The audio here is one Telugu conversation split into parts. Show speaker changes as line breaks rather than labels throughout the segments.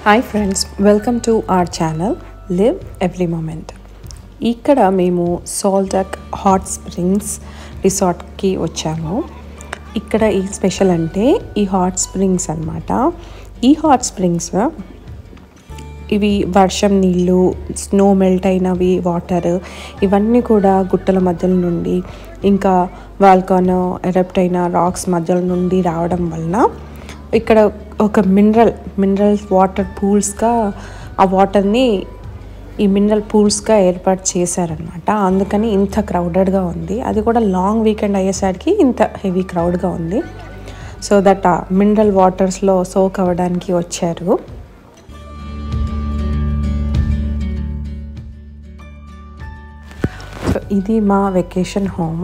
hi friends welcome to our channel live every moment ఇక్కడ మేము సోల్టక్ హాట్ స్ప్రింగ్స్ రిసార్ట్కి వచ్చాము ఇక్కడ ఈ స్పెషల్ అంటే ఈ హాట్ స్ప్రింగ్స్ అన్నమాట ఈ హాట్ స్ప్రింగ్స్ ఇవి వర్షం నీళ్ళు స్నో మెల్ట్ అయినవి వాటర్ ఇవన్నీ కూడా గుట్టల మధ్యల నుండి ఇంకా వాల్కానో ఎరప్ట్ అయిన రాక్స్ మధ్యల నుండి రావడం వలన ఇక్కడ ఒక మినరల్ మినరల్ వాటర్ పూల్స్గా ఆ వాటర్ని ఈ మినరల్ పూల్స్గా ఏర్పాటు చేశారనమాట అందుకని ఇంత క్రౌడెడ్గా ఉంది అది కూడా లాంగ్ వీకెండ్ అయ్యేసరికి ఇంత హెవీ క్రౌడ్గా ఉంది సో దట్ ఆ మినరల్ వాటర్స్లో సోక్ అవ్వడానికి వచ్చారు సో ఇది మా వెకేషన్ హోమ్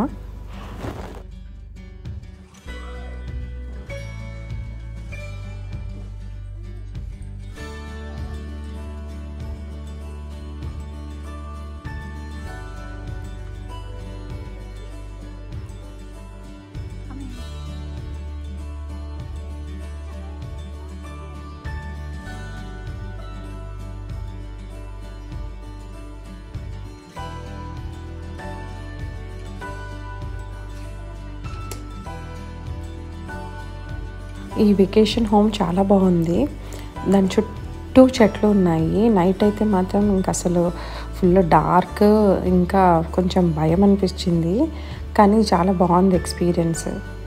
ఈ వెకేషన్ హోమ్ చాలా బాగుంది దాని చుట్టూ చెట్లు ఉన్నాయి నైట్ అయితే మాత్రం ఇంక అసలు ఫుల్ డార్క్ ఇంకా కొంచెం భయం అనిపించింది కానీ చాలా బాగుంది ఎక్స్పీరియన్స్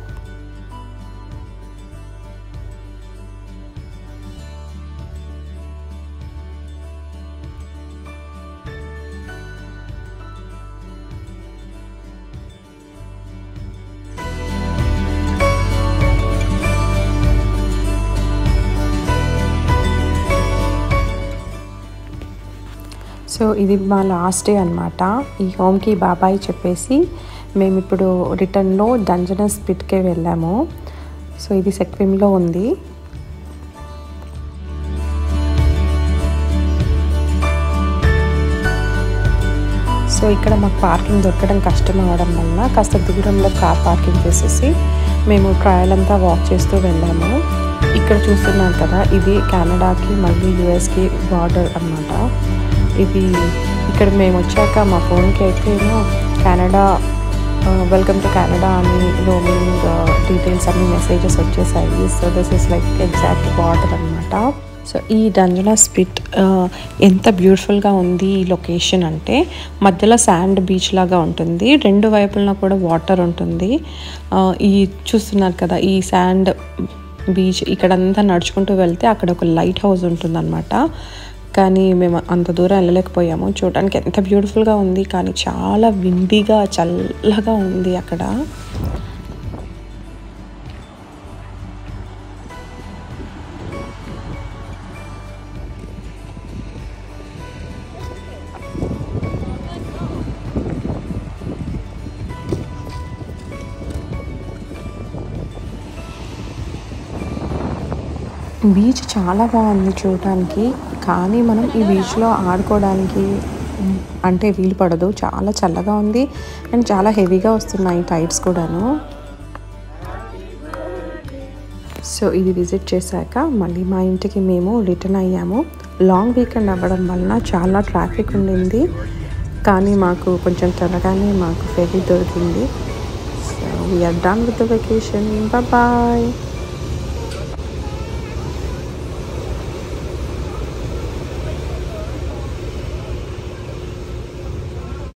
సో ఇది మా లాస్ట్ డే అనమాట ఈ హోమ్కి బాబాయ్ చెప్పేసి మేము ఇప్పుడు రిటర్న్లో డంజనస్ పిట్కే వెళ్ళాము సో ఇది సెక్విమ్లో ఉంది సో ఇక్కడ మాకు పార్కింగ్ దొరకడం కష్టం అవ్వడం వలన కాస్త దూరంలో కార్ పార్కింగ్ చేసేసి మేము ట్రయల్ అంతా వాక్ చేస్తూ వెళ్ళాము ఇక్కడ చూస్తున్నాం కదా ఇది కెనడాకి మళ్ళీ యూఎస్కి బార్డర్ అనమాట ఇది ఇక్కడ మేము వచ్చాక మా ఫోన్కి అయితే ఏమో కెనడా వెల్కమ్ టు కెనడా అని రోమింగ్ డీటెయిల్స్ అన్ని మెసేజెస్ వచ్చేసాయి so this is like exact border అనమాట సో ఈ డంజనా స్పిట్ ఎంత బ్యూటిఫుల్గా ఉంది ఈ లొకేషన్ అంటే మధ్యలో శాండ్ బీచ్ లాగా ఉంటుంది రెండు వైపులా కూడా వాటర్ ఉంటుంది ఈ చూస్తున్నారు కదా ఈ శాండ్ బీచ్ ఇక్కడంతా నడుచుకుంటూ వెళ్తే అక్కడ ఒక లైట్ హౌస్ ఉంటుందన్నమాట కానీ మేము అంత దూరం వెళ్ళలేకపోయాము చూడడానికి ఎంత బ్యూటిఫుల్గా ఉంది కానీ చాలా విండిగా చల్లగా ఉంది అక్కడ బీచ్ చాలా బాగుంది చూడటానికి కానీ మనం ఈ బీచ్లో ఆడుకోవడానికి అంటే వీలు పడదు చాలా చల్లగా ఉంది అండ్ చాలా హెవీగా వస్తున్నాయి టైడ్స్ కూడాను సో ఇది విజిట్ చేశాక మళ్ళీ మా ఇంటికి మేము రిటర్న్ అయ్యాము లాంగ్ వీకెండ్ అవ్వడం వలన చాలా ట్రాఫిక్ ఉండింది కానీ మాకు కొంచెం త్వరగానే మాకు ఫెరీ దొరికింది so we're done with the vacation bye